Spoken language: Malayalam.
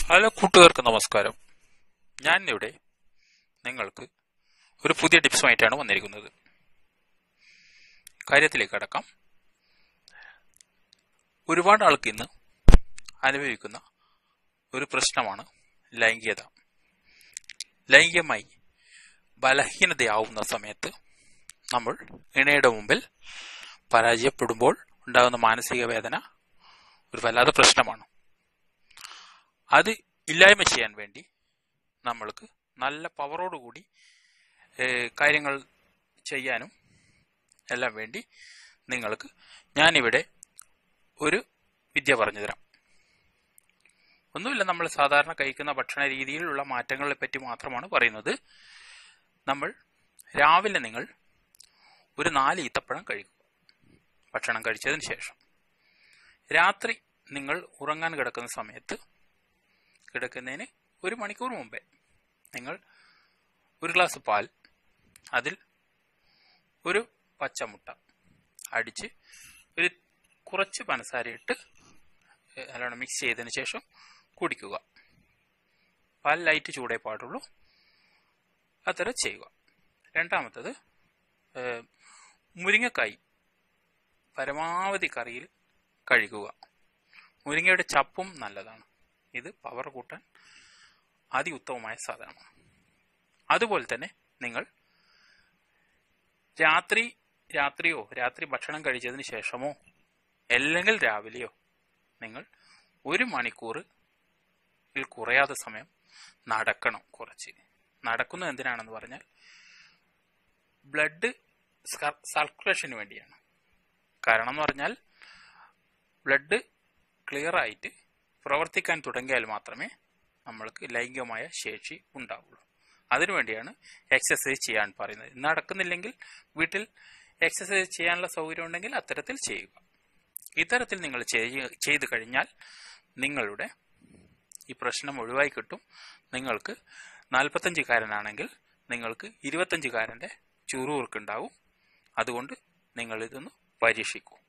ഹലോ കൂട്ടുകാർക്ക് നമസ്കാരം ഞാൻ ഇവിടെ നിങ്ങൾക്ക് ഒരു പുതിയ ടിപ്സുമായിട്ടാണ് വന്നിരിക്കുന്നത് കാര്യത്തിലേക്ക് കടക്കാം ഒരുപാട് ആൾക്ക് ഇന്ന് അനുഭവിക്കുന്ന ഒരു പ്രശ്നമാണ് ലൈംഗികത ലൈംഗികമായി ബലഹീനതയാവുന്ന സമയത്ത് നമ്മൾ ഇണയുടെ മുമ്പിൽ പരാജയപ്പെടുമ്പോൾ ഉണ്ടാകുന്ന മാനസിക വേദന ഒരു വല്ലാത്ത പ്രശ്നമാണ് അത് ഇല്ലായ്മ ചെയ്യാൻ വേണ്ടി നമ്മൾക്ക് നല്ല പവറോടുകൂടി ഏഹ്, കാര്യങ്ങൾ ചെയ്യാനും എല്ലാം വേണ്ടി നിങ്ങൾക്ക് ഞാനിവിടെ ഒരു വിദ്യ പറഞ്ഞു തരാം ഒന്നുമില്ല നമ്മൾ സാധാരണ കഴിക്കുന്ന ഭക്ഷണ രീതിയിലുള്ള മാറ്റങ്ങളെ പറ്റി മാത്രമാണ് പറയുന്നത് നമ്മൾ രാവിലെ നിങ്ങൾ ഒരു നാല് ഈത്തപ്പഴം കഴിക്കുക ഭക്ഷണം കഴിച്ചതിന് ശേഷം രാത്രി നിങ്ങൾ ഉറങ്ങാൻ കിടക്കുന്ന സമയത്ത് കിടക്കുന്നതിന് ഒരു മണിക്കൂർ മുമ്പേ നിങ്ങൾ ഒരു ഗ്ലാസ് പാൽ അതിൽ ഒരു പച്ചമുട്ട അടിച്ച് ഒരു കുറച്ച് പഞ്ചസാര ഇട്ട് ഏഹ്, നല്ലോണം മിക്സ് ചെയ്തതിന് ശേഷം കുടിക്കുക പാൽ ലൈറ്റ് ചൂടേ പാടുള്ളൂ അത്ര ചെയ്യുക രണ്ടാമത്തത് ഏഹ്, മുരിങ്ങക്കായ് പരമാവധി കറിയിൽ കഴുകുക മുരിങ്ങയുടെ ചപ്പും നല്ലതാണ് ഇത് പവർ കൂട്ടാൻ അതിഉത്തമമായ സാധനമാണ് അതുപോലെ തന്നെ നിങ്ങൾ രാത്രി രാത്രിയോ രാത്രി ഭക്ഷണം കഴിച്ചതിന് ശേഷമോ അല്ലെങ്കിൽ രാവിലെയോ നിങ്ങൾ ഒരു മണിക്കൂർ കുറയാതെ സമയം നടക്കണം കുറച്ച് നടക്കുന്നത് എന്തിനാണെന്ന് പറഞ്ഞാൽ ബ്ലഡ് സർക്കുലേഷന് വേണ്ടിയാണ് കാരണം എന്ന് പറഞ്ഞാൽ ബ്ലഡ് ക്ലിയർ ആയിട്ട് പ്രവർത്തിക്കാൻ തുടങ്ങിയാൽ മാത്രമേ നമ്മൾക്ക് ലൈംഗികമായ ശേഷി ഉണ്ടാവുള്ളൂ അതിനുവേണ്ടിയാണ് എക്സസൈസ് ചെയ്യാൻ പറയുന്നത് നടക്കുന്നില്ലെങ്കിൽ വീട്ടിൽ എക്സസൈസ് ചെയ്യാനുള്ള സൗകര്യം ഉണ്ടെങ്കിൽ അത്തരത്തിൽ ചെയ്യുക ഇത്തരത്തിൽ നിങ്ങൾ ചെയ്യ- ചെയ്തു കഴിഞ്ഞാൽ നിങ്ങളുടെ ഈ പ്രശ്നം ഒഴിവായി കിട്ടും നിങ്ങൾക്ക് നാൽപ്പത്തഞ്ചുകാരനാണെങ്കിൽ നിങ്ങൾക്ക് ഇരുപത്തഞ്ചുകാരൻ്റെ ചുറുകുറുക്കുണ്ടാവും അതുകൊണ്ട് നിങ്ങൾ ഇതൊന്ന് പരീക്ഷിക്കൂ